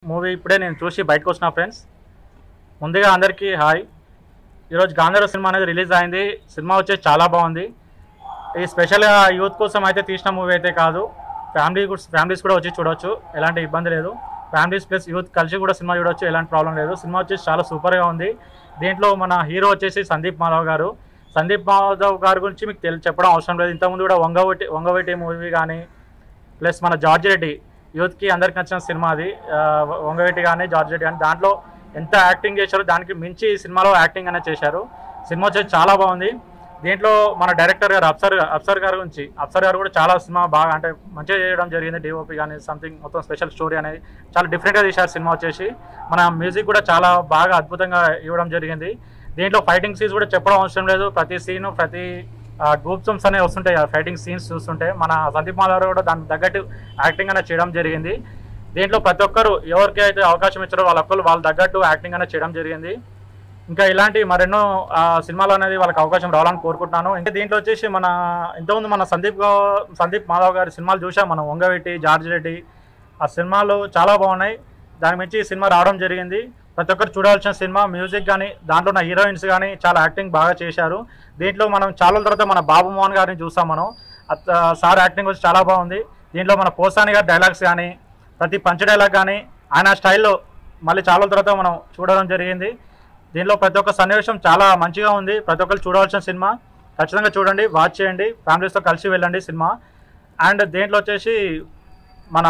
movie ఇప్పుడే నేను చూసి బయటకు వచ్చిన ఫ్రెండ్స్ ముందుగా అందరికీ హాయ్ ఈరోజు గాంధర్వ సినిమా అనేది రిలీజ్ అయింది సినిమా వచ్చేసి చాలా బాగుంది ఈ స్పెషల్గా యూత్ కోసం అయితే తీసిన మూవీ అయితే కాదు ఫ్యామిలీ ఫ్యామిలీస్ కూడా వచ్చి చూడొచ్చు ఎలాంటి ఇబ్బంది లేదు ఫ్యామిలీస్ ప్లస్ యూత్ కలిసి కూడా సినిమా చూడొచ్చు ఎలాంటి ప్రాబ్లం లేదు సినిమా వచ్చేసి చాలా సూపర్గా ఉంది దీంట్లో మన హీరో వచ్చేసి సందీప్ మాధవ్ గారు సందీప్ మాధవ్ గారి గురించి మీకు తెలి చెప్పడం అవసరం లేదు ఇంతకుముందు కూడా వంగవటి వంగవటి మూవీ కానీ ప్లస్ మన జార్జ్ రెడ్డి యూత్కి అందరికి నచ్చిన సినిమా అది ఆ, వంగవెట్టి కానీ జార్జ్ రెడ్డి కానీ దాంట్లో ఎంత యాక్టింగ్ చేశారో దానికి మించి ఈ సినిమాలో యాక్టింగ్ అనేది చేశారు సినిమా వచ్చేసి చాలా బాగుంది దీంట్లో మన డైరెక్టర్ గారు అప్సర్ అప్సర్ గారి గురించి అప్సర్ గారు కూడా చాలా సినిమా బాగా అంటే మంచిగా చేయడం జరిగింది డిఓపి కానీ సంథింగ్ మొత్తం స్పెషల్ స్టోరీ అనేది చాలా డిఫరెంట్గా తీశారు సినిమా వచ్చేసి మన మ్యూజిక్ కూడా చాలా బాగా అద్భుతంగా ఇవ్వడం జరిగింది దీంట్లో ఫైటింగ్ సీన్స్ కూడా చెప్పడం అవసరం లేదు ప్రతి సీను ప్రతి గ్రూప్ సమ్స్ అనేవి వస్తుంటాయి ఆ ఫైటింగ్ సీన్స్ చూస్తుంటే మన సందీప్ మాధవ్ కూడా దానికి తగ్గట్టు యాక్టింగ్ అనేది చేయడం జరిగింది దీంట్లో ప్రతి ఒక్కరు ఎవరికి అయితే అవకాశం ఇచ్చారో వాళ్ళ ఒక్కరు వాళ్ళ తగ్గట్టు యాక్టింగ్ అనేది చేయడం జరిగింది ఇంకా ఇలాంటి మరెన్నో ఆ, సినిమాలు అనేది వాళ్ళకి అవకాశం రావాలని కోరుకుంటున్నాను ఇంకా దీంట్లో వచ్చేసి మన ఇంతకుముందు మన సందీప్ గా- సందీప్ మాధవ్ గారి సినిమాలు చూసాం మనం వంగవెట్టి జార్జ్ రెడ్డి ఆ సినిమాలు చాలా బాగున్నాయి దాని మించి ఈ సినిమా రావడం జరిగింది ప్రతి ఒక్కరు చూడాల్సిన సినిమా మ్యూజిక్ కానీ దాంట్లో ఉన్న హీరోయిన్స్ కానీ చాలా యాక్టింగ్ బాగా చేశారు దీంట్లో మనం చాలా రోజుల తర్వాత మన బాబు మోహన్ గారిని చూసాం మనం అత- సార్ యాక్టింగ్ వచ్చి చాలా బాగుంది దీంట్లో మన పోసాని గారి డైలాగ్స్ కానీ ప్రతి పంచ్ డైలాగ్ కానీ ఆయన స్టైల్లో మళ్ళీ చాలా రోజుల తర్వాత మనం చూడడం జరిగింది దీనిలో ప్రతి ఒక్క సన్నివేశం చాలా మంచిగా ఉంది ప్రతి ఒక్కరు చూడవలసిన సినిమా ఖచ్చితంగా చూడండి వాచ్ చేయండి ఫ్యామిలీస్తో కలిసి వెళ్ళండి సినిమా అండ్ దీంట్లో వచ్చేసి మన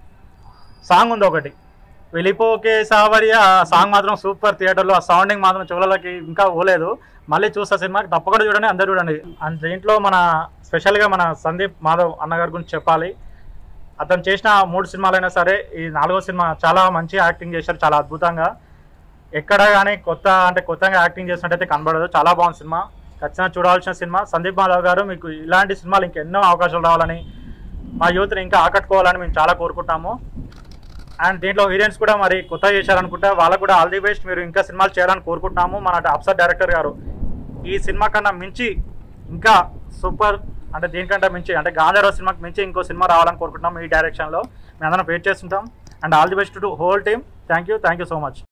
సాంగ్ ఉంది ఒకటి వెళ్ళిపోకే సావర్య ఆ సాంగ్ మాత్రం సూపర్ థియేటర్లో ఆ సౌండింగ్ మాత్రం చెవులకి ఇంకా పోలేదు మళ్ళీ చూస్తా సినిమా తప్పకుండా చూడండి అందరు చూడండి అండ్ దీంట్లో మన స్పెషల్గా మన సందీప్ మాధవ్ అన్నగారి గురించి చెప్పాలి అతను చేసిన మూడు సినిమాలైనా సరే ఈ నాలుగో సినిమా చాలా మంచి యాక్టింగ్ చేశారు చాలా అద్భుతంగా ఎక్కడ కానీ కొత్త అంటే కొత్తగా యాక్టింగ్ చేసినట్టయితే కనబడదు చాలా బాగుంది సినిమా ఖచ్చితంగా చూడాల్సిన సినిమా సందీప్ మాధవ్ గారు మీకు ఇలాంటి సినిమాలు ఇంకెన్నో అవకాశాలు రావాలని మా యూత్ని ఇంకా ఆకట్టుకోవాలని మేము చాలా కోరుకుంటాము అండ్ దీంట్లో హీరోయిన్స్ కూడా మరి కొత్త చేశారనుకుంటా వాళ్ళకు కూడా ఆల్ ది బెస్ట్ మీరు ఇంకా సినిమాలు చేయాలని కోరుకుంటున్నాము మన అప్సర్ డైరెక్టర్ గారు ఈ సినిమా కన్నా మించి ఇంకా సూపర్ అంటే దీనికంటే మించి అంటే గాంధర్వ సినిమాకి మించి ఇంకో సినిమా రావాలని కోరుకుంటున్నాం ఈ డైరెక్షన్లో మేము అందరం వెయిట్ చేస్తుంటాం and all the best to whole team thank you thank you so much